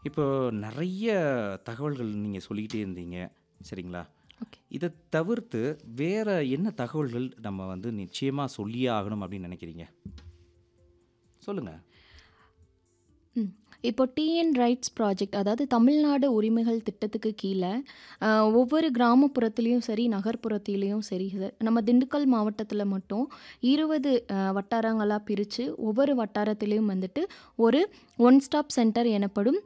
இப்போ நெறைய தகவல்கள் நீங்க சொல்லிக்கிட்டே இருந்தீங்க. சரிங்களா? ஓகே. இத தவிர்த்து வேற என்ன தகவல்கள் நம்ம வந்து நிச்சயமா சொல்லியே ஆகணும் அப்படின்னு நினைக்கிறீங்க? சொல்லுங்க. ம். இப்போ டிஎன் ரைட்ஸ் ப்ராஜெக்ட் அதாவது தமிழ்நாடு உரிமைகள் திட்டத்துக்கு கீழ, அ ஒவ்வொரு கிராமப்புறத்திலயும் சரி, நகர்ப்புறத்திலயும் சரி சார், நம்ம திண்டுக்கல் மாவட்டத்தில மட்டும் 20 அ வட்டாரங்களா பிரிச்சு, ஒவ்வொரு வட்டாரத்திலயும் வந்துட்டு ஒரு ஒன் ஸ்டாப் சென்டர் எனப்படும்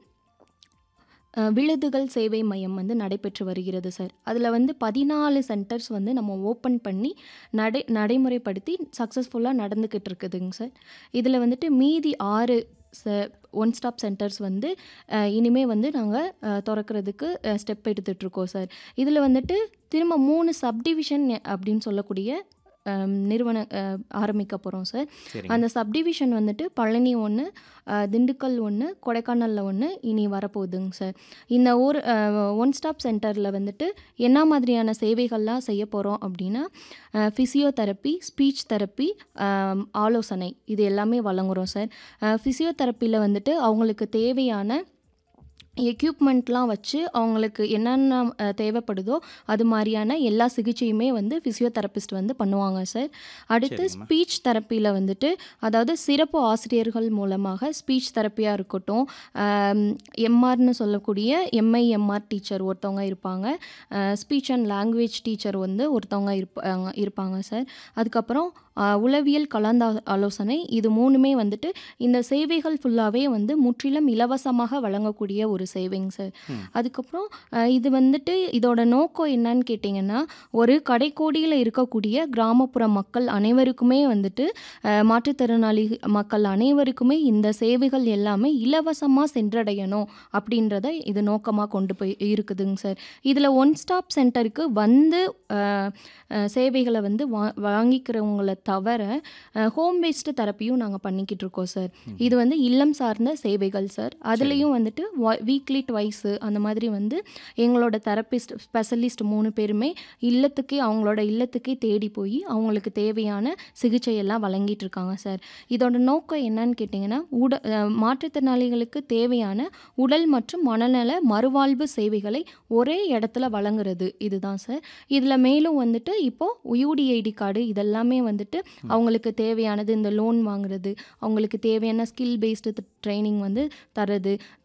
அ விழுதுகள் சேவை மையம் வந்து நடைபெற்று வருகிறது சார். அதில வந்து 14 சென்டர்ஸ் வந்து நம்ம ஓப்பன் பண்ணி நடை நடைமுறைப்படுத்தி சக்சஸ்ஃபுல்லா நடந்துக்கிட்டு இருக்குதுங்க சார். இதில வந்துட்டு மீதி 6 ச ஒன் ஸ்டாப் சென்டர்ஸ் வந்து அ இனிமே வந்து நாங்க அ தொறக்கிறதுக்கு அ ஸ்டெப் எடுத்துட்ருக்கோம் சார். இதில வந்துட்டு திரும்ப 3 சப்டிவிஷன் அப்படின்னு சொல்லக்கூடிய அ நிறுவன அ ஆரம்பிக்க போறோம் சார். சரிங்க. அந்த சப்டிவிஷன் வந்துட்டு பழனி 1, அ திண்டுக்கல் 1, கொடைக்கானல்ல 1 இனி வரப்போகுதுங்க சார். இந்த ஒரு அ ஒன் ஸ்டாப் சென்டர்ல வந்துட்டு என்ன மாதிரியான சேவைகள்லாம் செய்ய போறோம் அப்படின்னா, அ ஃபிசியோதெரப்பி, ஸ்பீச் தெரப்பி, அ ஆலோசனை இது எல்லாமே வழங்குறோம் சார். அ ஃபிசியோதெரப்பில வந்துட்டு அவங்களுக்கு தேவையான எக்யூப்மெண்ட்லாம் வச்சு அவங்களுக்கு என்னென்ன அ தேவைப்படுதோ, அது மாரியான எல்லா சிகிச்சையுமே வந்து ஃபிசியோதெரபிஸ்ட் வந்து பண்ணுவாங்க சார். அடுத்து சரிங்கம்மா. ஸ்பீச் தெரப்பில வந்துட்டு அதாவது சிறப்பு ஆசிரியர்கள் மூலமாக ஸ்பீச் தெரப்பியா இருக்கட்டும், அம் எம்ஆர்ன்னு சொல்லக்கூடிய எம்ஐஎம்ஆர் டீச்சர் ஒருத்தவங்க இருப்பாங்க. அ ஸ்பீச் அண்ட் லாங்குவேஜ் டீச்சர் வந்து ஒருத்தவங்க இருப்பாங்க இருப்பாங்க சார். அதுக்கப்புறம் அ உளவியல் கலந்து ஆலோசனை இது 3மே வந்துட்டு இந்த சேவைகள் ஃபுல்லாவே வந்து முற்றிலும் இலவசமாக வழங்கக்கூடிய ஒரு சேவைங்க சார். ம். அதுக்கப்புறம் அ இது வந்துட்டு இதோட நோக்கம் என்னன்னு கேட்டீங்கன்னா, ஒரு கடைக்கோடியில இருக்கக்கூடிய கிராமப்புற மக்கள் அனைவருக்குமே வந்துட்டு அ மாற்றுத்திறனாளி மக்கள் அனைவருக்குமே இந்த சேவைகள் எல்லாமே இலவசமா சென்றடையணும் அப்படின்றத இது நோக்கமா கொண்டு போய் இருக்குதுங்க சார். இதில ஒன் ஸ்டாப் சென்டருக்கு வந்து அ அ சேவைகள வந்து வா வாங்கிக்கிறவங்கள தவிர, அ ஹோம் பேஸ்டு தெரப்பியும் நாங்க பண்ணிக்கிட்டு இருக்கோம் சார். ம். இது வந்து இல்லம் சார்ந்த சேவைகள் சார். சரிங்க. அதுலயும் வந்துட்டு வ வீக்லி ட்வைஸ் அந்த மாதிரி வந்து எங்களோட தெரபிஸ்ட் ஸ்பெஷலிஸ்ட் 3 பேருமே இல்லத்துக்கே அவங்களோட இல்லத்துக்கே தேடி போயி, அவங்களுக்கு தேவையான சிகிச்சை எல்லாம் வழங்கிட்டு இருக்காங்க சார். இதோட நோக்கம் என்னன்னு கேட்டீங்கன்னா, உட அ மாற்றுத்திறனாளிகளுக்கு தேவையான உடல் மற்றும் மனநல மறுவாழ்வு சேவைகளை ஒரே இடத்துல வழங்குறது இதுதான் சார். இதில மேலும் வந்துட்டு இப்போ யுடிஐடி கார்டு இதெல்லாமே வந்துட்டு ம். அவங்களுக்கு தேவையானது இந்த லோன் வாங்குறது, அவங்களுக்கு தேவையான ஸ்கில் பேஸ்டு ட்ரெய்னிங் வந்து தர்றது, த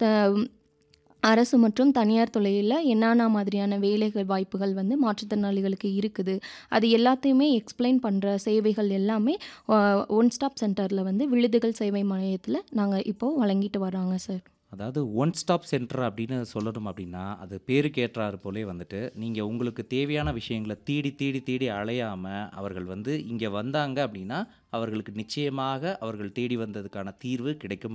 அரசு மற்றும் தனியார் துறையில என்னென்ன மாதிரியான வேலைகள் வாய்ப்புகள் வந்து மாற்றுத்திறனாளிகளுக்கு இருக்குது. அது எல்லாத்தையுமே எக்ஸ்பிளைன் பண்ற சேவைகள் எல்லாமே அ ஒன் ஸ்டாப் சென்டர்ல வந்து விழுதுகள் சேவை மையத்தில நாங்க இப்போ வழங்கிட்டு வர்றாங்க சார். அதாவது ஒன் ஸ்டாப் சென்டர் அப்படின்னு சொல்லணும் அப்படின்னா, அது பேருக்கு ஏற்றாறு போலே வந்துட்டு, நீங்க உங்களுக்கு தேவையான விஷயங்கள தேடி, தேடி, தேடி அலையாம, அவர்கள் வந்து இங்க வந்தாங்க அப்படின்னா, அவர்களுக்கு நிச்சயமாக அவர்கள் தேடி வந்ததுக்கான தீர்வு கிடைக்கும்